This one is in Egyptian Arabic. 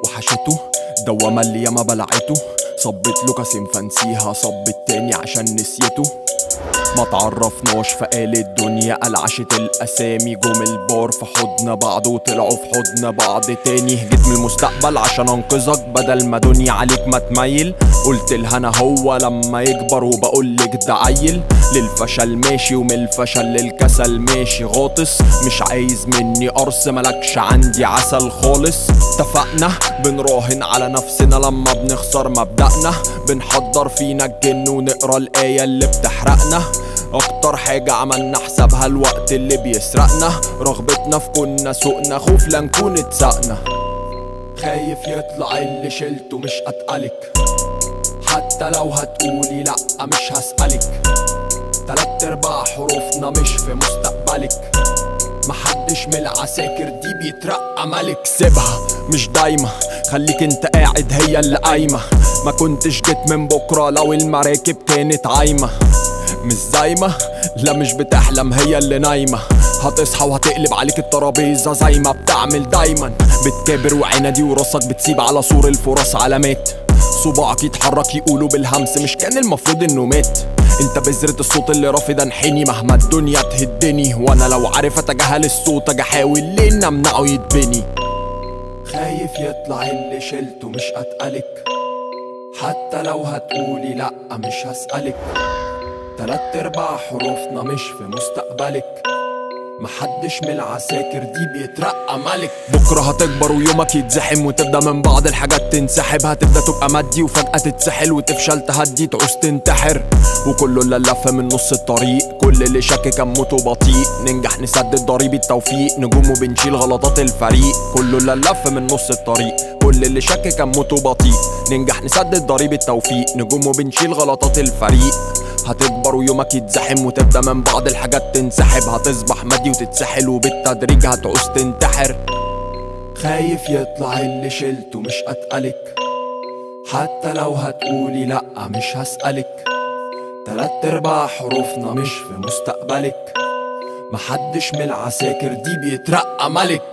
وحشته دوامة اللي ياما بلعته صبت له كاسين فانسيها صب التاني عشان نسيته ما تعرفناش فقال الدنيا قلعشت الاسامي جم البار في حضن بعض وطلعوا في حضن بعض تاني جيت من المستقبل عشان انقذك بدل ما دنيا عليك ما تميل قلت لها انا هو لما يكبر وبقولك ده عيل للفشل ماشي ومن الفشل للكسل ماشي غاطس مش عايز مني قرص ملكش عندي عسل خالص اتفقنا بنراهن على نفسنا لما بنخسر مبدأنا بنحضر فينا الجن ونقرا الآية اللي بتحرقنا اكتر حاجة عملنا حسابها الوقت اللي بيسرقنا رغبتنا في كنا سوقنا خوف لا نكون اتسقنا خايف يطلع اللي شلته مش اتقلك حتى لو هتقولي لأ مش هسألك تلات ارباع حروفنا مش في مستقبلك محدش من العساكر دي بيترقى ملك سيبها مش دايما خليك انت قاعد هي اللي قايمة ما كنتش جيت من بكرة لو المراكب كانت عايمة مش زايمة لا مش بتحلم هي اللي نايمة هتصحى وهتقلب عليك الترابيزة زي ما بتعمل دايما بتكابر وعنادي وراسك بتسيب على سور الفرص علامات صباعك يتحرك يقولوا بالهمس مش كان المفروض انه مات انت بذرة الصوت اللي رافض انحني مهما الدنيا تهدني وانا لو عارف اتجاهل الصوت اجي احاول ليه امنعه يتبني خايف يطلع اللي شلته مش اتقلك حتى لو هتقولي لأ مش هسألك تلات ارباع حروفنا مش في مستقبلك محدش من العساكر دي بيترقى ملك بكرة هتكبر ويومك يتزحم وتبدأ من بعض الحاجات تنسحب هتبدأ تبقى مادي وفجأة تتسحل وتفشل تهدي تعوز تنتحر وكله اللي لف من نص الطريق كل اللي شك كان موته بطيء ننجح نسدد ضريب التوفيق نجوم وبنشيل غلطات الفريق كله اللي لف من نص الطريق كل اللي شك كان موته بطيء ننجح نسدد ضريب التوفيق نجوم وبنشيل غلطات الفريق هتكبر ويومك يتزحم وتبدا من بعض الحاجات تنسحب هتصبح مادي وتتسحل وبالتدريج هتعوز تنتحر خايف يطلع اللي شلته مش اتقلك حتى لو هتقولي لأ مش هسألك تلات ارباع حروفنا مش في مستقبلك محدش من العساكر دي بيترقى ملك